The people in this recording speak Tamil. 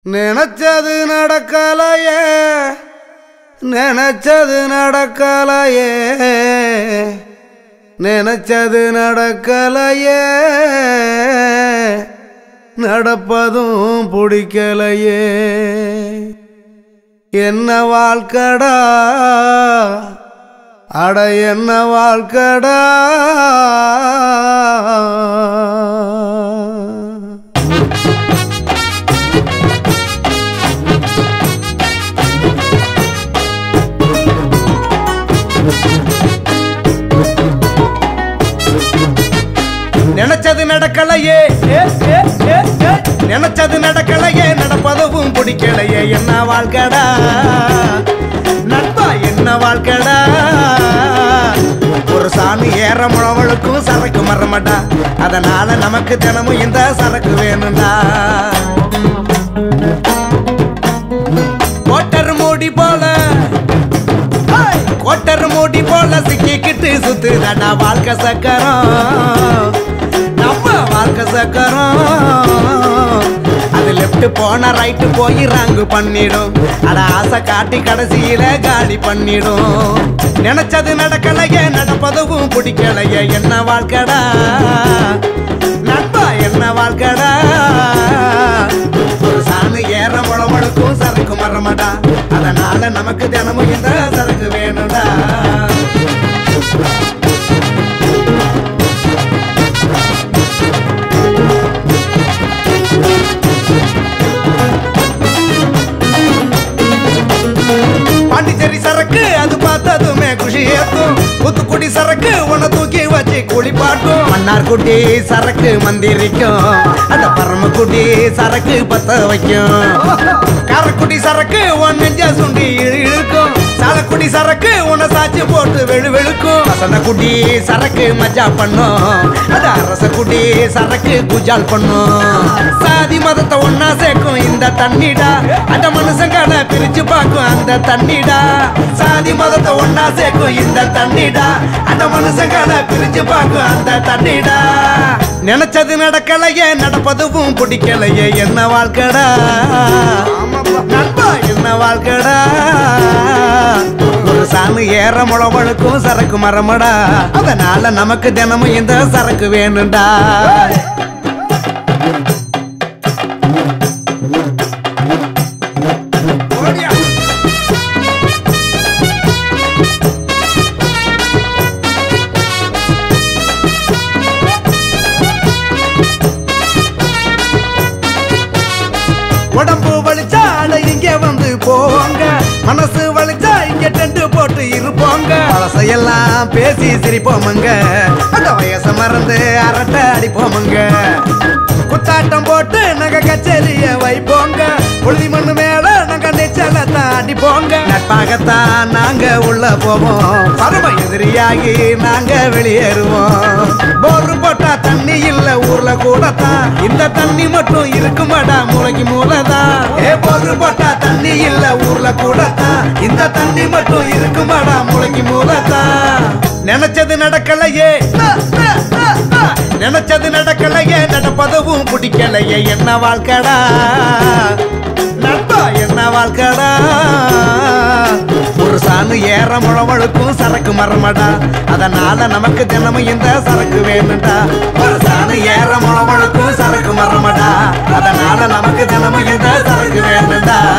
நினைச்சது நடக்கலையே நினைச்சது நடக்கலையே நினைச்சது நடக்கலையே நடப்பதும் பிடிக்கலையே என்ன வாழ்க்கடா அட என்ன வாழ்க்கடா நினைச்சது நடக்கலையே ஏ, ஏ, ஏ, ஏ. நினைச்சது நடக்கலையே நடப்பதும் பிடிக்கலையே என்ன வாழ்க்கடா நட்பா என்ன வாழ்க்கடா ஒரு சாமி ஏற முழவளுக்கும் சரக்கு மரமாட்டா அதனால நமக்கு தினமும் இந்த சரக்கு வேணும்டா கோட்டர் மூடி போல ஹேய்! கோட்டர் மூடி போல சிக்கிக்கிட்டு சுத்துதாடா வாழ்க்கை சக்கரம் நம்ம வாழ்க்கை சக்கரம் அது லெஃப்ட் போன ரைட்டு போய் ரங்கு பண்ணிடும் அட ஆசை காட்டி கடைசியில காலி பண்ணிடும் நினைச்சது நடக்கலையே நடப்பதும் பிடிக்கலையே என்ன வாழ்க்கடா நட்பா என்ன வாழ்க்கடா ஒரு சாணு ஏற முழமுழுக்கும் சரக்கு மரமாடா அதனால நமக்கு தினமும் இந்த சரக்கு வேணும்டா பாண்டிச்சேரி சரக்கு அது பார்த்ததுமே குஷி ஏத்தும் புத்துக்குடி சரக்கு உன்னை தூக்கி வச்சு குளிப்பாட்டும் மன்னார்குடி சரக்கு மந்திரிக்கும் அந்த பரமக்குடி சரக்கு பத்த வைக்கும் காரக்குடி சரக்கு உன் நெஞ்ச சுண்டி இழு இழுக்கும் சாலக்குடி சரக்கு உன்னை சாச்சி போட்டு வெளு வெளுக்கும் வசனக்குடி சரக்கு மஜா பண்ணும் அது அரசக்குடி சரக்கு குஜால் பண்ணும் சாதி மதத்தை ஒன்னா சேர்க்கும் இந்த தண்ணிடா அந்த மனுஷங்களை பிரிச்சு பார்க்கும் அந்த தண்ணிடா சாதி மதத்தை ஒன்னா சேர்க்கும் இந்த தண்ணிடா அந்த மனுஷங்களை பிரிச்சு பார்க்கும் அந்த தண்ணிடா நினைச்சது நடக்கலையே நடப்பதும் பிடிக்கலையே என்ன வாழ்க்கடா நண்பா என்ன வாழ்க்கடா ஒரு சாமி ஏற முழவழுக்கும் சரக்கு மரமடா அதனால நமக்கு தினமும் இந்த சரக்கு வேணும்டா ஓடியா. உடம்பு வலிச்சா அட இங்க வந்து போங்க மனசு வலிச்சா இங்க டென்ட் போட்டு இருப்போங்க பழசையெல்லாம் பேசி சிரிப்போமங்க அந்த வயசை மறந்து அரட்டை அடிப்போமங்க குத்தாட்டம் போட்டு நாங்க கச்சேரிய வைப்போங்க புழுதி மண்ணு மேல நாங்க நிச்சலத்தை அடிப்போங்க நட்பாகத்தான் நாங்க உள்ள போவோம் பரம எதிரியாகி நாங்க வெளியேறுவோம் போரு போட்டா தண்ணி இல்ல ஊர்ல கூடத்தான் இந்த தண்ணி மட்டும் இருக்குமாடா மூளைக்கு மூளைதான் ஏ போரு போட்டா தண்ணி இல்ல ஊர்ல கூடத்தான் இந்த தண்ணி மட்டும் இருக்குமாடா மூளைக்கு மூளைதான் நினைச்சது நடக்கலையே நினைச்சது நடக்கலையே நடப்பதும் பிடிக்கலையே என்ன வாழ்க்கடா நட்பா என்ன வாழ்க்கடா ஒரு சாணு ஏற முழவழுக்கும் சரக்கு மரமடா அதனால நமக்கு தினமும் இந்த சரக்கு வேணும்டா ஒரு சாணு ஏற முழவழுக்கும் சரக்கு மரமடா அதனால நமக்கு தினமும் இந்த சரக்கு வேணும்டா